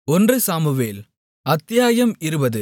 ஒன்று சாமுவேல் அத்தியாயம் இருபது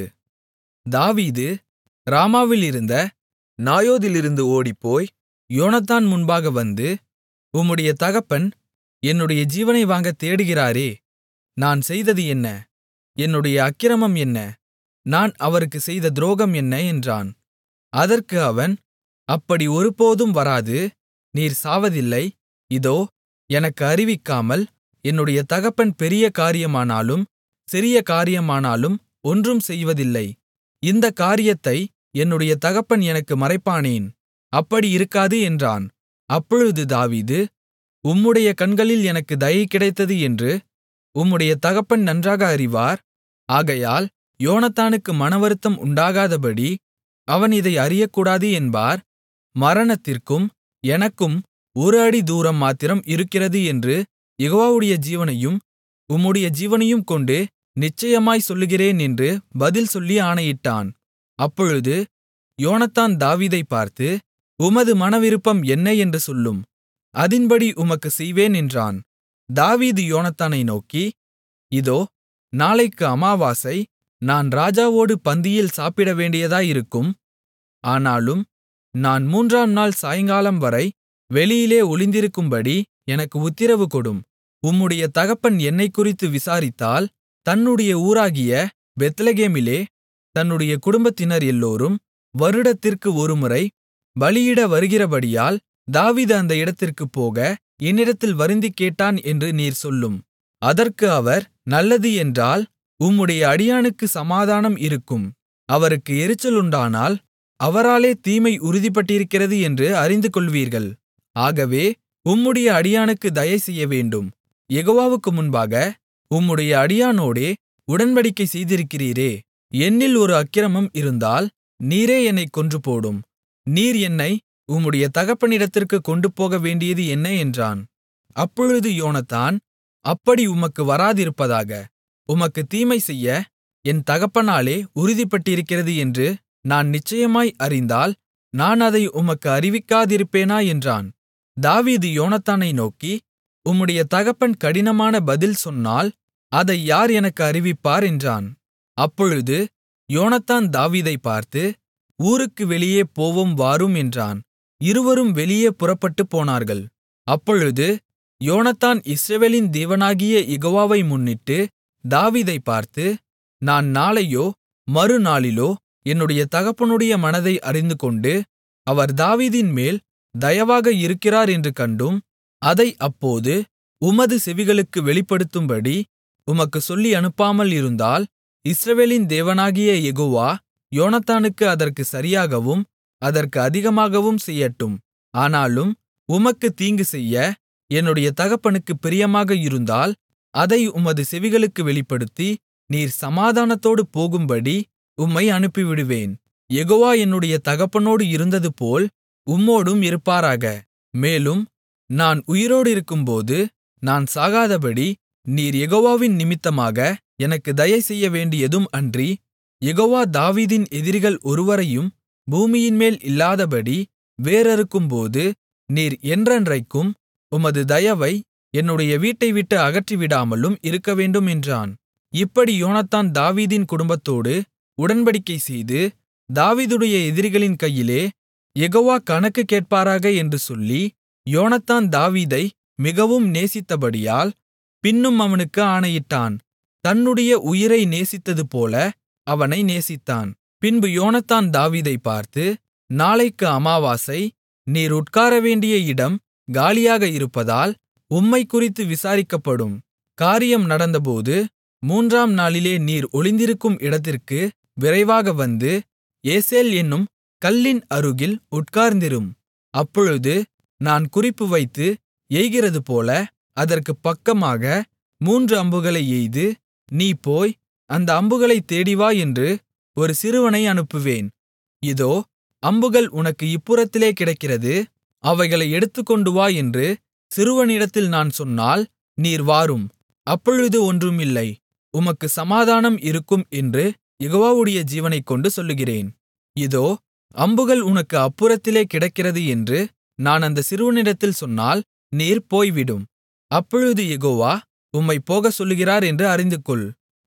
தாவீது ராமாவிலிருந்த நாயோதிலிருந்து ஓடிப்போய் யோனத்தான் முன்பாக வந்து உம்முடைய தகப்பன் என்னுடைய ஜீவனை வாங்கத் தேடுகிறாரே நான் செய்தது என்ன என்னுடைய அக்கிரமம் என்ன நான் அவருக்குச் செய்த துரோகம் என்ன என்றான் அதற்கு அவன் அப்படி ஒருபோதும் வராது நீர் சாவதில்லை இதோ எனக்கு அறிவிக்காமல் என்னுடைய தகப்பன் பெரிய காரியமானாலும் சிறிய காரியமானாலும் ஒன்றும் செய்வதில்லை இந்தக் காரியத்தை என்னுடைய தகப்பன் எனக்கு மறைப்பானேன் அப்படி இருக்காது என்றான் அப்பொழுது தாவீது உம்முடைய கண்களில் எனக்குத் தயை கிடைத்தது என்று உம்முடைய தகப்பன் நன்றாக அறிவார் ஆகையால் யோனத்தானுக்கு மனவருத்தம் உண்டாகாதபடி அவன் இதை அறியக்கூடாது என்பார் மரணத்திற்கும் எனக்கும் ஒரு அடி தூரம் மாத்திரம் இருக்கிறது என்று யெகோவாவுடைய ஜீவனையும் உம்முடைய ஜீவனையும் கொண்டு நிச்சயமாய்ச் சொல்லுகிறேன் என்று பதில் சொல்லி ஆணையிட்டான் அப்பொழுது யோனத்தான் தாவீதைப் பார்த்து உமது மனவிருப்பம் என்ன என்று சொல்லும் அதின்படி உமக்குச் செய்வேன் என்றான் தாவீது யோனத்தானை நோக்கி இதோ நாளைக்கு அமாவாசை நான் ராஜாவோடு பந்தியில் சாப்பிடவேண்டியதாயிருக்கும் ஆனாலும் நான் மூன்றாம் நாள் சாயங்காலம்வரை வெளியிலே ஒளிந்திருக்கும்படி எனக்கு உத்திரவு கொடும் உம்முடைய தகப்பன் என்னைக்குறித்து விசாரித்தால் தன்னுடைய ஊராகிய பெத்லெகேமிலே தன்னுடைய குடும்பத்தினர் எல்லோரும் வருடத்திற்கு ஒருமுறை பலியிட வருகிறபடியால் தாவீது அந்த இடத்திற்குப் போக என்னிடத்தில் வருந்திக் கேட்டான் என்று நீர் சொல்லும் அதற்கு அவர் நல்லது என்றால் உம்முடைய அடியானுக்கு சமாதானம் இருக்கும் அவருக்கு எரிச்சலுண்டானால் அவராலே தீமை உறுதிப்பட்டிருக்கிறது என்று அறிந்துகொள்வீர்கள் ஆகவே உம்முடைய அடியானுக்கு தயை செய்யவேண்டும் யெகோவாவுக்கு முன்பாக உம்முடைய அடியானோடே உடன்படிக்கை செய்திருக்கிறீரே என்னில் ஒரு அக்கிரமம் இருந்தால் நீரே என்னைக் கொன்றுபோடும் நீர் என்னை உம்முடைய தகப்பனிடத்திற்குக் கொண்டுபோக வேண்டியது என்ன என்றான் அப்பொழுது யோனத்தான் அப்படி உமக்கு வராதிருப்பதாக உமக்குத் தீமை செய்ய என் தகப்பனாலே உறுதிப்பட்டிருக்கிறது என்று நான் நிச்சயமாய் அறிந்தால் நான் அதை உமக்கு அறிவிக்காதிருப்பேனா என்றான் தாவீது யோனத்தானை நோக்கி உம்முடைய தகப்பன் கடினமான பதில் சொன்னால் அதை யார் எனக்கு அறிவிப்பார் என்றான் அப்பொழுது யோனத்தான் தாவீதைப் பார்த்து ஊருக்கு வெளியே போவோம் வாரும் என்றான் இருவரும் வெளியே புறப்பட்டுப் போனார்கள் அப்பொழுது யோனத்தான் இஸ்ரவேலின் தேவனாகிய யெகோவாவை முன்னிட்டு தாவீதைப் பார்த்து நான் நாளையோ மறுநாளிலோ என்னுடைய தகப்பனுடைய மனதை அறிந்துகொண்டு அவர் தாவீதின் மேல் தயவாக இருக்கிறார் என்று கண்டும் அதை அப்போது உமது செவிகளுக்கு வெளிப்படுத்தும்படி உமக்கு சொல்லி அனுப்பாமல் இருந்தால் இஸ்ரவேலின் தேவனாகிய யெகோவா யோனத்தானுக்கு அதற்கு சரியாகவும் அதற்கு அதிகமாகவும் செய்யட்டும் ஆனாலும் உமக்கு தீங்கு செய்ய என்னுடைய தகப்பனுக்கு பிரியமாக இருந்தால் அதை உமது செவிகளுக்கு வெளிப்படுத்தி நீர் சமாதானத்தோடு போகும்படி உம்மை அனுப்பிவிடுவேன் யெகோவா என்னுடைய தகப்பனோடு இருந்ததுபோல் உம்மோடும் இருப்பாராக மேலும் நான் உயிரோடிருக்கும்போது நான் சாகாதபடி நீர் யெகோவாவின் நிமித்தமாக எனக்கு தயை செய்ய வேண்டியதும் அன்றி யெகோவா தாவீதின் எதிரிகள் ஒருவரையும் பூமியின்மேல் இல்லாதபடி வேரறுக்கும்போது நீர் என்றென்றைக்கும் உமது தயவை என்னுடைய வீட்டை விட்டு அகற்றிவிடாமலும் இருக்கவேண்டும் என்றான் இப்படி யோனத்தான் தாவீதின் குடும்பத்தோடு உடன்படிக்கை செய்து தாவீதுடைய எதிரிகளின் கையிலே யெகோவா கணக்கு கேட்பாராக என்று சொல்லி யோனத்தான் தாவீதை மிகவும் நேசித்தபடியால் பின்னும் அவனுக்கு ஆணையிட்டான் தன்னுடைய உயிரை நேசித்ததுபோல அவனை நேசித்தான் பின்பு யோனத்தான் தாவீதைப் பார்த்து நாளைக்கு அமாவாசை நீர் உட்காரவேண்டிய இடம் காலியாக இருப்பதால் உம்மை குறித்து விசாரிக்கப்படும் காரியம் நடந்தபோது மூன்றாம் நாளிலே நீர் ஒளிந்திருக்கும் இடத்திற்கு விரைவாக வந்து ஏசேல் என்னும் கல்லின் அருகில் உட்கார்ந்திரும் அப்பொழுது நான் குறிப்பு வைத்து எய்கிறதுபோல அதற்குப் பக்கமாக மூன்று அம்புகளை எய்து நீ போய் அந்த அம்புகளைத் தேடிவா என்று ஒரு சிறுவனை அனுப்புவேன் இதோ அம்புகள் உனக்கு இப்புறத்திலே கிடக்கிறது அவைகளை எடுத்துக்கொண்டு வா என்று சிறுவனிடத்தில் நான் சொன்னால் நீர் வாரும் அப்பொழுது ஒன்றும் இல்லை உமக்கு சமாதானம் இருக்கும் என்று யெகோவாவுடைய ஜீவனைக்கொண்டு சொல்லுகிறேன் இதோ அம்புகள் உனக்கு அப்புறத்திலே கிடக்கிறது என்று நான் அந்த சிறுவனிடத்தில் சொன்னால் நீர் போய்விடும் அப்பொழுது யெகோவா உம்மைப் போகச் சொல்லுகிறார் என்று அறிந்துகொள்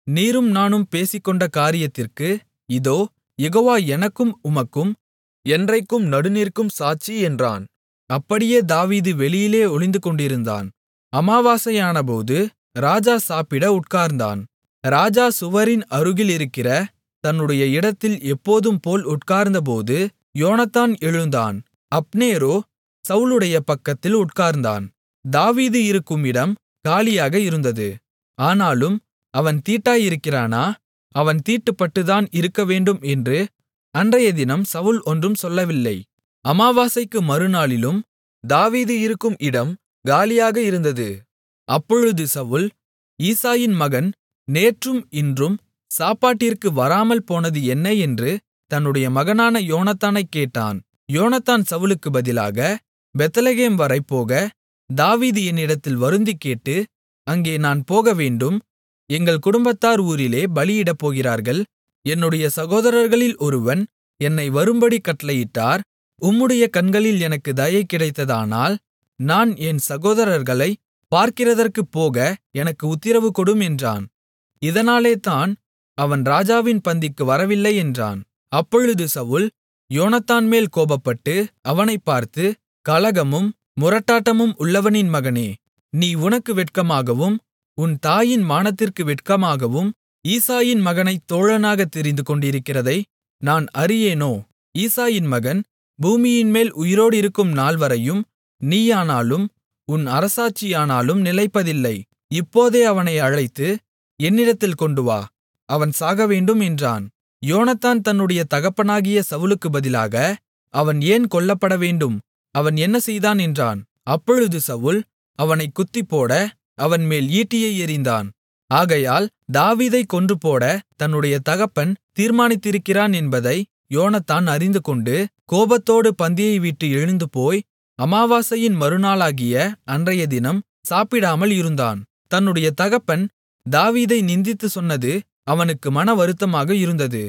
நீரும் நானும் பேசிக்கொண்ட காரியத்திற்கு இதோ யெகோவா எனக்கும் உமக்கும் என்றைக்கும் நடுநிற்கும் சாட்சி என்றான் அப்படியே தாவீது வெளியிலே ஒளிந்துகொண்டிருந்தான் அமாவாசையானபோது ராஜா சாப்பிட உட்கார்ந்தான் ராஜா சுவரின் அருகில் இருக்கிற தன்னுடைய இடத்தில் எப்போதும் போல் உட்கார்ந்தபோது யோனத்தான் எழுந்தான் அப்னேரோ சவுலுடைய பக்கத்தில் உட்கார்ந்தான் தாவீது இருக்கும் இடம் காலியாக இருந்தது ஆனாலும் அவன் தீட்டாயிருக்கிறானா அவன் தீட்டுப்பட்டுதான் இருக்கவேண்டும் என்று அன்றையதினம் சவுல் ஒன்றும் சொல்லவில்லை அமாவாசைக்கு மறுநாளிலும் தாவீது இருக்கும் இடம் காலியாக இருந்தது அப்பொழுது சவுல் ஈசாயின் மகன் நேற்றும் இன்றும் சாப்பாட்டிற்கு வராமல் போனது என்ன என்று தன்னுடைய மகனான யோனத்தானைக் கேட்டான் யோனத்தான் சவுலுக்கு பதிலாக பெத்லெகேம் வரை போக தாவீது என்னிடத்தில் வருந்திக் கேட்டு அங்கே நான் போகவேண்டும் எங்கள் குடும்பத்தார் ஊரிலே பலியிடப் போகிறார்கள் என்னுடைய சகோதரர்களில் ஒருவன் என்னை வரும்படி கட்டளையிட்டார் உம்முடைய கண்களில் எனக்கு தயை கிடைத்ததானால் நான் என் சகோதரர்களை பார்க்கிறதற்குப் போக எனக்கு உத்திரவு கொடும் என்றான் இதனாலே தான் அவன் ராஜாவின் பந்திக்கு வரவில்லை என்றான் அப்பொழுது சவுல் யோனத்தான் மேல் கோபப்பட்டு அவனைப் பார்த்து கலகமும் முரட்டாட்டமும் உள்ளவனின் மகனே நீ உனக்கு வெட்கமாகவும் உன் தாயின் மானத்திற்கு வெட்கமாகவும் ஈசாயின் மகனைத் தோழனாகத் தெரிந்து கொண்டிருக்கிறதை நான் அறியேனோ ஈசாயின் மகன் பூமியின்மேல் உயிரோடிருக்கும் நாள்வரையும் நீயானாலும் உன் அரசாட்சியானாலும் நிலைப்பதில்லை இப்போதே அவனை அழைத்து என்னிடத்தில் கொண்டுவா அவன் சாகவேண்டும் என்றான் யோனத்தான் தன்னுடைய தகப்பனாகிய சவுலுக்கு பதிலாக அவன் ஏன் கொல்லப்படவேண்டும் அவன் என்ன செய்தான் என்றான் அப்பொழுது சவுல் அவனைக் குத்திப்போட அவன்மேல் ஈட்டியை எறிந்தான் ஆகையால் தாவீதைக் கொன்றுபோட தன்னுடைய தகப்பன் தீர்மானித்திருக்கிறான் என்பதை யோனத்தான் அறிந்துகொண்டு கோபத்தோடு பந்தியை விட்டு எழுந்துபோய் அமாவாசையின் மறுநாளாகிய அன்றைய தினம் சாப்பிடாமல் இருந்தான் தன்னுடைய தகப்பன் தாவீதை நிந்தித்துச் சொன்னது அவனுக்கு மன வருத்தமாக இருந்தது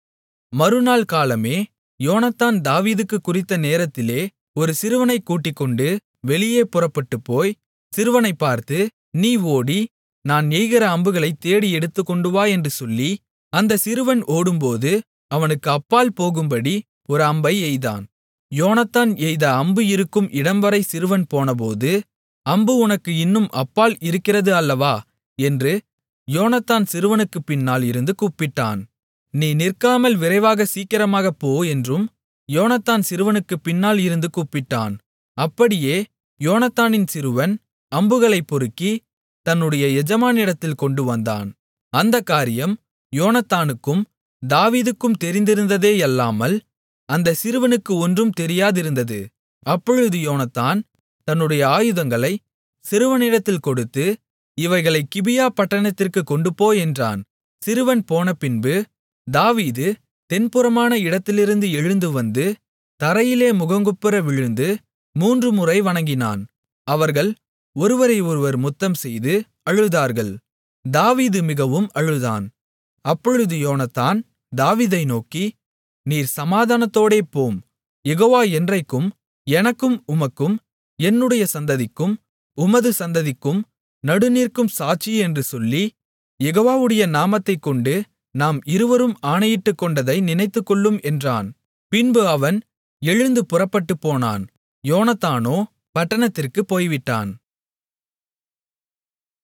மறுநாள் காலமே யோனத்தான் தாவீதுக்கு குறித்த நேரத்திலே ஒரு சிறுவனைக் கூட்டிக்கொண்டு வெளியே புறப்பட்டுப்போய் சிறுவனைப் பார்த்து நீ ஓடி நான் எய்கிற அம்புகளைத் தேடி எடுத்துக்கொண்டு வா என்று சொல்லி அந்த சிறுவன் ஓடும்போது அவனுக்கு அப்பால் போகும்படி ஒரு அம்பை எய்தான் யோனத்தான் எய்த அம்பு இருக்கும் இடம்வரை சிறுவன் போனபோது அம்பு உனக்கு இன்னும் அப்பால் இருக்கிறது அல்லவா என்று யோனத்தான் சிறுவனுக்குப் பின்னால் இருந்து கூப்பிட்டான் நீ நிற்காமல் விரைவாக சீக்கிரமாகப் போ என்றும் யோனத்தான் சிறுவனுக்குப் பின்னால் இருந்து கூப்பிட்டான் அப்படியே யோனத்தானின் சிறுவன் அம்புகளைப் பொறுக்கி தன்னுடைய எஜமானிடத்தில் கொண்டு வந்தான் அந்தக் காரியம் யோனத்தானுக்கும் தாவீதுக்கும் தெரிந்திருந்ததேயல்லாமல் அந்த சிறுவனுக்கு ஒன்றும் தெரியாதிருந்தது அப்பொழுது யோனத்தான் தன்னுடைய ஆயுதங்களை சிறுவனிடத்தில் கொடுத்து இவைகளை கிபியா பட்டணத்திற்குக் கொண்டுபோ என்றான் சிறுவன் போனபின்பு தாவீது தென்புறமான இடத்திலிருந்து எழுந்து வந்து தரையிலே முகங்குப்புற விழுந்து மூன்று முறை வணங்கினான் அவர்கள் ஒருவரை ஒருவர் முத்தம் செய்து அழுதார்கள் தாவீது மிகவும் அழுதான் அப்பொழுது யோனத்தான் தாவீதை நோக்கி நீர் சமாதானத்தோடே போம் யெகோவா என்றைக்கும் எனக்கும் உமக்கும் என்னுடைய சந்ததிக்கும் உமது சந்ததிக்கும் நடுநிற்கும் சாட்சி என்று சொல்லி யெகோவாவுடைய நாமத்தைக் கொண்டு நாம் இருவரும் ஆணையிட்டுக்கொண்டதை நினைத்துக்கொள்ளும் என்றான் பின்பு அவன் எழுந்து புறப்பட்டுப் போனான் யோனத்தானோ பட்டணத்திற்குப் போய்விட்டான்